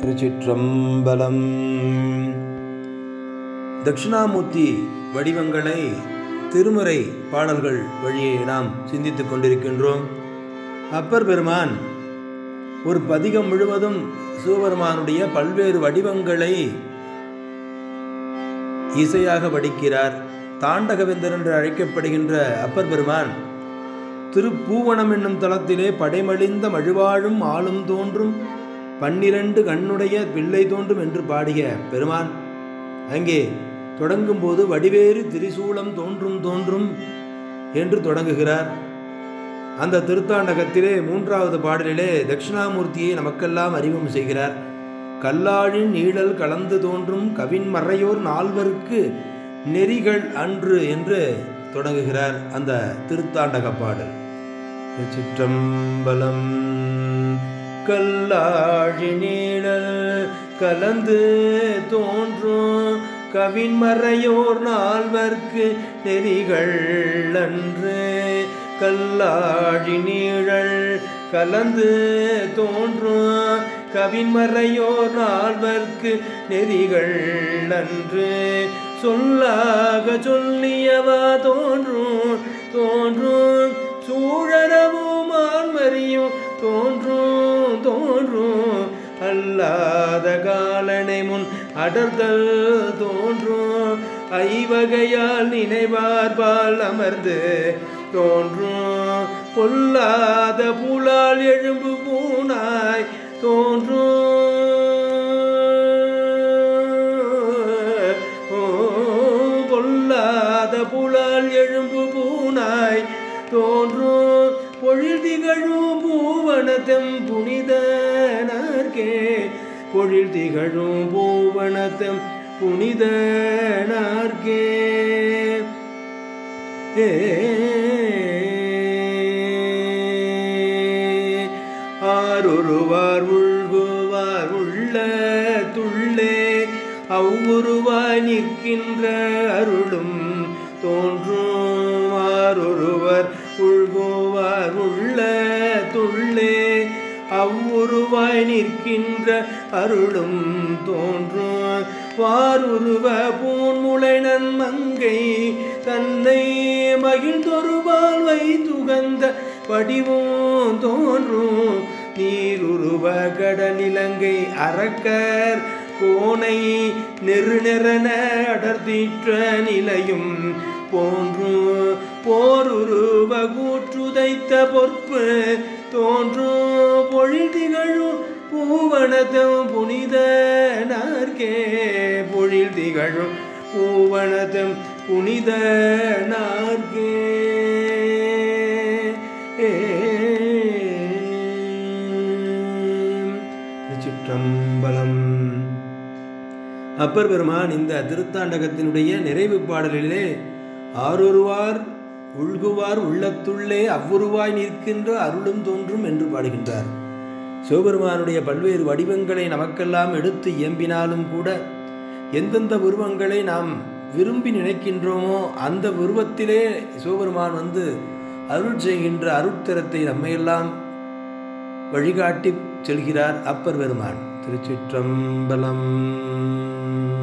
திருச்சிற்றம்பலம் தட்சிணாமூர்த்தி வடிவங்களை திருமுறை பாடல்கள் வழியே நாம் சிந்தித்துக் கொண்டிருக்கின்றோம் அப்பர் பெருமான் ஒரு பதிகம் முழுவதும் சிவபெருமானுடைய பல்வேறு வடிவங்களை இசையாக வடிக்கிறார் தாண்டகவேந்தர் என்று அழைக்கப்படுகின்ற அப்பர் பெருமான் திருப்பூவனம் என்னும் தளத்திலே படைமழிந்த மழுவாழும் ஆளும் தோன்றும் பன்னிரண்டு கண்ணுடைய பிள்ளை தோன்றும் என்று பாடிய பெருமான் அங்கே தொடங்கும்போது வடிவேறு திரிசூலம் தோன்றும் தோன்றும் என்று தொடங்குகிறார் அந்த திருத்தாண்டகத்திலே மூன்றாவது பாடலிலே தட்சிணாமூர்த்தியை நமக்கெல்லாம் அறிமுகம் செய்கிறார் கல்லாழின் நீழல் கலந்து தோன்றும் கவின் மறையோர் நால்வருக்கு நெறிகள் அன்று என்று தொடங்குகிறார் அந்த திருத்தாண்டக பாடல் சிற்றம்பலம் கல்லாழி நீழல் கலந்து தோன்றும் கவின் மறையோர் நால்வர்க்கு நெறிகள் அன்று கல்லாழி நீழல் கலந்து தோன்றும் கவின்மறையோர் நால்வர்க்கு நெறிகள் அன்று சொல்லாக சொல்லியவா தோன்றும் தோன்றும் சூழரவும் ஆன்மறியும் தோன்றும் தோன்றும் அல்லாத காலனை முன் அடர்தல் தோன்றும் ஐவகையால் நினைவார்பால் அமர்ந்து தோன்றும் பொல்லாத புலால் எழும்பு பூனாய் தோன்றும் பொல்லாத புலால் எழும்பு பூனாய் தோன்றும் பொழில் திகழும் பூவனத்தம் புனிதனார்க்கே பொழில் திகழும் பூவனத்தம் புனிதனார்க்கே ஏ ஆரொருவார் உள்குவார் உள்ள துள்ளே அவ்வுருவாய் நிற்கின்ற அருளும் தோன்றும் ஆரொருவர் உள்குவார் உள்ள துள்ளே அவ்வுருவாய் நிற்கின்ற அருளும் தோன்றும் வாருருவ பூன்முளை நன்மங்கை தன்னை மகிழ்ந்தொருவால் வைத்துகந்த வடிவும் தோன்றும் நீருருவ கடலிலங்கை அரக்கர் கோனை நெரு நெறன அடர்த்திற்ற நிலையும் போன்றும் போருருவ கூற்றுதைத்த பொற்பு தோன்றும் பொழில் திகழும் பூவனத்தம் புனித நார்க்கே பொழில் திகழும் பூவனத்தம் புனித நார்க்கே சிற்றம்பலம் அப்பர் பெருமான் இந்த திருத்தாண்டகத்தினுடைய நிறைவு பாடலிலே ஆரொருவார் உள்குவார் உள்ளத்துள்ளே அவ்வுருவாய் நிற்கின்ற அருளும் தோன்றும் என்று பாடுகின்றார் சிவபெருமானுடைய பல்வேறு வடிவங்களை நமக்கெல்லாம் எடுத்து இயம்பினாலும் கூட எந்தெந்த உருவங்களை நாம் விரும்பி நினைக்கின்றோமோ அந்த உருவத்திலே சிவபெருமான் வந்து அருள் செய்கின்ற அருட்தரத்தை நம்மையெல்லாம் வழிகாட்டி செல்கிறார் அப்பர் பெருமான் திருச்சிற்றம்பலம்